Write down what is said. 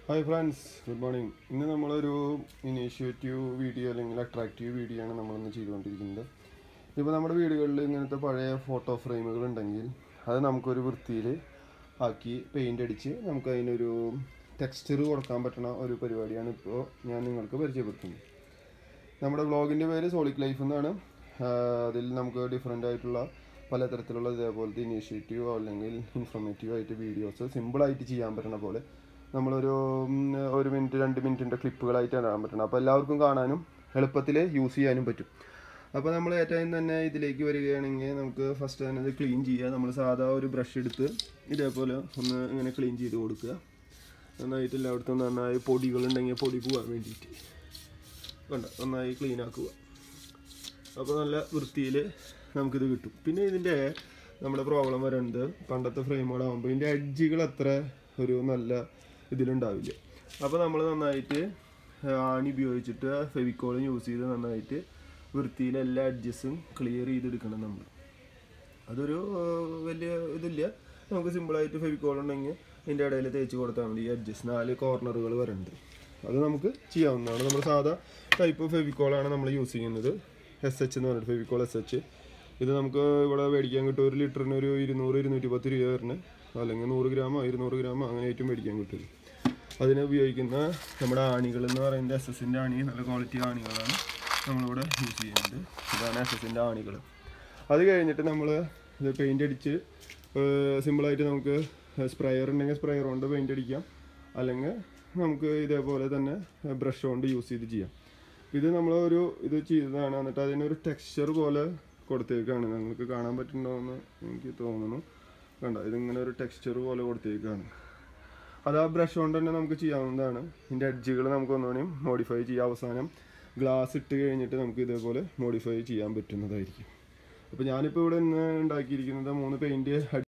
hi friends good morning ഇന്ന് നമ്മളൊരു initiative video അല്ലെങ്കിൽ അട്രാക്റ്റീവ് വീഡിയോ ആണ് നമ്മളിന്ന് ചെയ്തുകൊണ്ടിരിക്കുന്നത് ഇപ്പോൾ നമ്മുടെ വീടുകളിൽ ഇങ്ങനത്തെ പഴയ ഫോട്ടോ ഫ്രെയിമുകൾ ഉണ്ടെങ്കിൽ അത് നമുക്കൊരു വൃത്തിയിൽ ആക്കി പെയിൻ്റ് അടിച്ച് നമുക്ക് അതിനൊരു ടെക്സ്ചർ കൊടുക്കാൻ പറ്റുന്ന ഒരു പരിപാടിയാണ് ഇപ്പോൾ ഞാൻ നിങ്ങൾക്ക് പരിചയപ്പെടുത്തുന്നത് നമ്മുടെ വ്ളോഗിൻ്റെ പേര് സോളിക് ലൈഫ് എന്നാണ് ആഹ് അതിൽ നമുക്ക് ഡിഫറെൻ്റ് ആയിട്ടുള്ള പലതരത്തിലുള്ള ഇതേപോലത്തെ ഇനീഷ്യേറ്റീവ് അല്ലെങ്കിൽ ഇൻഫോർമേറ്റീവ് ആയിട്ട് വീഡിയോസ് സിമ്പിളായിട്ട് ചെയ്യാൻ പറ്റുന്ന പോലെ നമ്മളൊരു ഉം, ഒരു മിനിറ്റ് രണ്ട് മിനിറ്റിൻ്റെ ക്ലിപ്പുകളായിട്ടാണ് ഇടാൻ പറ്റുന്നത് അപ്പോൾ എല്ലാവർക്കും കാണാനും എളുപ്പത്തിൽ യൂസ് ചെയ്യാനും പറ്റും അപ്പോൾ നമ്മൾ ഏറ്റവും തന്നെ ഇതിലേക്ക് വരികയാണെങ്കിൽ നമുക്ക് ഫസ്റ്റ് തന്നെ ഇത് ക്ലീൻ ചെയ്യുക നമ്മൾ സാധാ ഒരു ബ്രഷ് എടുത്ത് ഇതേപോലെ ഒന്ന് ഇങ്ങനെ ക്ലീൻ ചെയ്ത് കൊടുക്കുക നന്നായിട്ട് എല്ലായിടത്തും നന്നായി പൊടികളുണ്ടെങ്കിൽ പൊടി പോകാൻ വേണ്ടിയിട്ട് വേണ്ട നന്നായി ക്ലീൻ ആക്കുക അപ്പോൾ നല്ല വൃത്തിയിൽ നമുക്കിത് കിട്ടും പിന്നെ ഇതിൻ്റെ നമ്മുടെ പ്രോബ്ലം വരുന്നത് പണ്ടത്തെ ഫ്രെയിമുകളാകുമ്പോൾ ഇതിൻ്റെ എഡ്ജുകൾ അത്ര ഒരു നല്ല ഇതിലുണ്ടാവില്ല അപ്പോൾ നമ്മൾ നന്നായിട്ട് ആണി ഉപയോഗിച്ചിട്ട് ഫെവിക്കോളും യൂസ് ചെയ്ത് നന്നായിട്ട് വൃത്തിയിൽ എല്ലാ എഡ്ജസും ക്ലിയർ ചെയ്തെടുക്കണം നമ്മൾ അതൊരു ഏഹ്, വലിയ ഇതില്ല നമുക്ക് സിമ്പിളായിട്ട് ഫെവിക്കോൾ ഉണ്ടെങ്കിൽ ഇതിൻ്റെ ഇടയിൽ തേച്ച് കൊടുത്താൽ മതി ഈ എഡ്ജസ് നാല് കോർണറുകൾ വരുന്നുണ്ട് അത് നമുക്ക് ചെയ്യാവുന്നതാണ് നമ്മൾ സാധാ ടൈപ്പ് ഫെവിക്കോളാണ് നമ്മൾ യൂസ് ചെയ്യുന്നത് എസ് എച്ച് എന്ന് പറഞ്ഞിട്ട് ഫെവിക്കോൾ എസ് എച്ച് ഇത് നമുക്ക് ഇവിടെ മേടിക്കാൻ കിട്ടും ഒരു ലിറ്ററിന് ഒരു ഇരുന്നൂറ് ഇരുന്നൂറ്റി പത്ത് രൂപ വരുന്ന അല്ലെങ്കിൽ നൂറ് ഗ്രാമോ ഇരുന്നൂറ് ഗ്രാമോ അങ്ങനെ ആയിട്ടും മേടിക്കാൻ കിട്ടും അതിന് ഉപയോഗിക്കുന്ന നമ്മുടെ ആണികൾ എന്ന് പറയുന്നത് എസ് എസിൻ്റെ ആണി നല്ല ക്വാളിറ്റി ആണികളാണ് നമ്മളിവിടെ യൂസ് ചെയ്യുന്നത് ഇതാണ് എസ് എസിൻ്റെ ആണികൾ അത് കഴിഞ്ഞിട്ട് നമ്മൾ ഇത് പെയിൻ്റ് അടിച്ച് സിമ്പിളായിട്ട് നമുക്ക് സ്പ്രേയർ ഉണ്ടെങ്കിൽ സ്പ്രേയർ കൊണ്ട് പെയിൻ്റ് അടിക്കാം അല്ലെങ്കിൽ നമുക്ക് ഇതേപോലെ തന്നെ ബ്രഷ് കൊണ്ട് യൂസ് ചെയ്ത് ചെയ്യാം ഇത് നമ്മൾ ഒരു ഇത് ചെയ്തതാണ് എന്നിട്ട് അതിനൊരു ടെക്സ്ചർ പോലെ കൊടുത്തേക്കാണ് നിങ്ങൾക്ക് കാണാൻ പറ്റുന്നുണ്ടോ എന്ന് എനിക്ക് തോന്നുന്നു കണ്ട ഇതിങ്ങനെ ഒരു ടെക്സ്ചർ പോലെ കൊടുത്തേക്കാണ് അത് ആ ബ്രഷ് കൊണ്ട് തന്നെ നമുക്ക് ചെയ്യാവുന്നതാണ് ഇതിൻ്റെ എഡ്ജുകൾ നമുക്ക് ഒന്നുകൂടി മോഡിഫൈ ചെയ്യാം അവസാനം ഗ്ലാസ് ഇട്ട് കഴിഞ്ഞിട്ട് നമുക്ക് ഇതേപോലെ മോഡിഫൈ ചെയ്യാൻ പറ്റുന്നതായിരിക്കും അപ്പോൾ ഞാനിപ്പോൾ ഇവിടെ ഇന്ന് ഉണ്ടാക്കിയിരിക്കുന്നത് മൂന്ന് പെയിൻറ്റ്